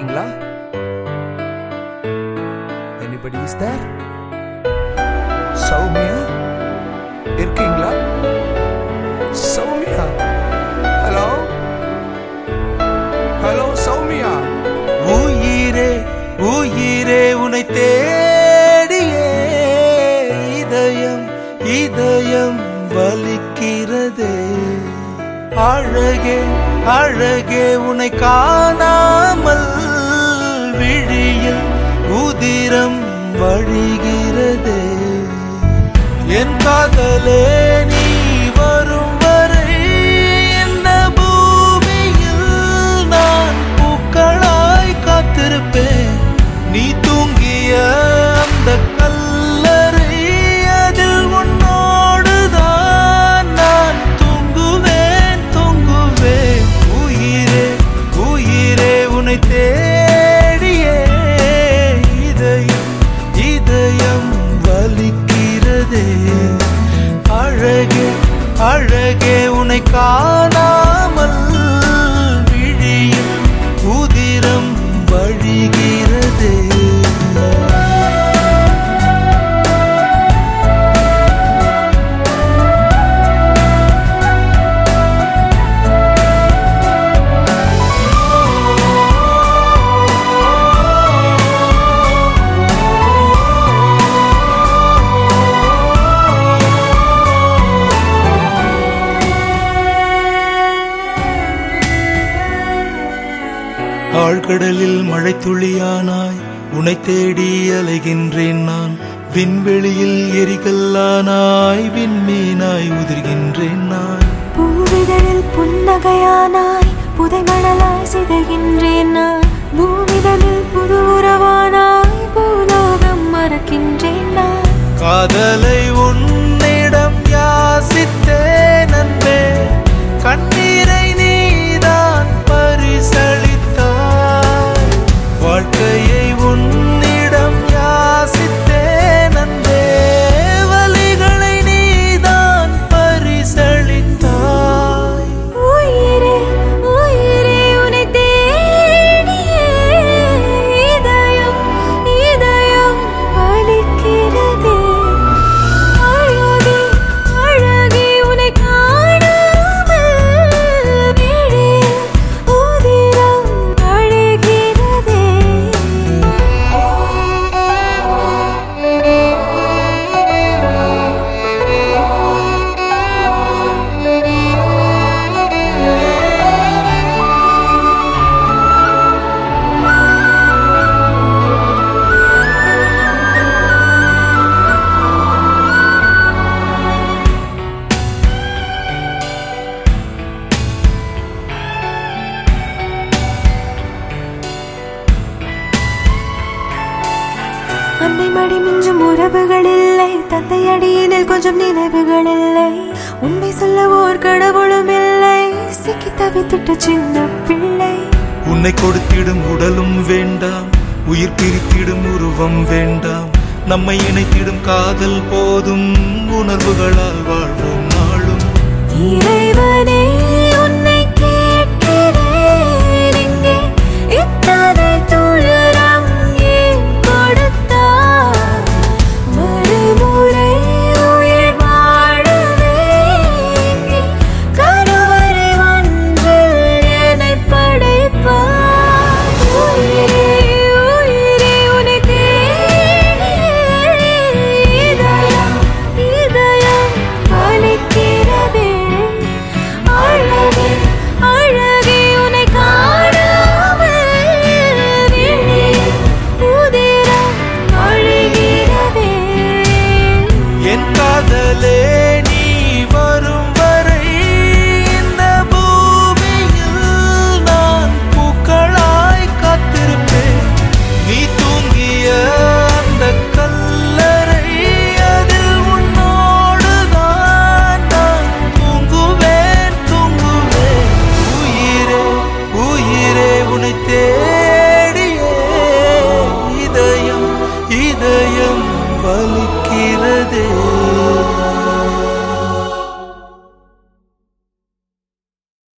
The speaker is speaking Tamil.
இருக்கீங்களா எனிபடி இஸ் தேர் சௌமியா இருக்கீங்களா சௌமியா ஹலோ ஹலோ சௌமியா உயிரே உயிரே உனை தேடியே இதயம் இதயம் வலிக்கிறதே அழகே அழகே உன்னை காணாமல் விழியில் உதிரம் வழிகிறதே என் காதலே நீ வரும் வரை இந்த பூமியில் நான் பூக்களாய் காத்திருப்பேன் நீ தூங்கிய அந்த கல்லறை அதில் உன்னோடுதான் நான் தூங்குவேன் தூங்குவேன் உயிரே உயிரே உன்னை தேடியே இதயம் இதயம் வலிக்கிறதே அழகே அழகே உன்னை காணாமல் விழியில் உதிரம் வழிகிறதே ஆழ்கடலில் மழை துளியானாய் உனை தேடி அலைகின்றேன் நான் விண்வெளியில் எரிகல்லானாய் விண்மீனாய் உதிர்கின்றேன் நான் பூவிதழில் புன்னகையானாய் புதை மணலாய் சிதைகின்றேன் நான் பூமிதனில் புது உறவானாய் பூலோகம் மறக்கின்றேன் நான் காதலை உன்னிடம் யாசித்தேன் அன்பே கண்ணீரை நீதான் பரிசளித்தாய் வாழ்க்கையை உன்னிடம் யாசித்தேன் அன்பே வலிகளை நீதான் பரிசளித்தாய் உயிரே உயிரே உன்னை தேடியே இதயம் இதயம் வலிக்கிறதே அழகே அழகே உன்னை காணாமல் விழியில் உதிரம் அழுகிறதே அன்னை மடி மிஞ்சும் உறவுகள் இல்லை தந்தை அடியினில் கொஞ்சம் நினைவுகள் இல்லை உண்மை சொல்ல ஓர் கடவுளும் இல்லை சிக்கி தவித்திட்ட சின்ன பிள்ளை உன்னை கொடுத்திடும் உடலும் வேண்டாம் உயிர் பிரித்திடும் உருவம் வேண்டாம் நம்மை இணைத்திடும் காதல் போதும் உணர்வுகளால் வாழ்வோம்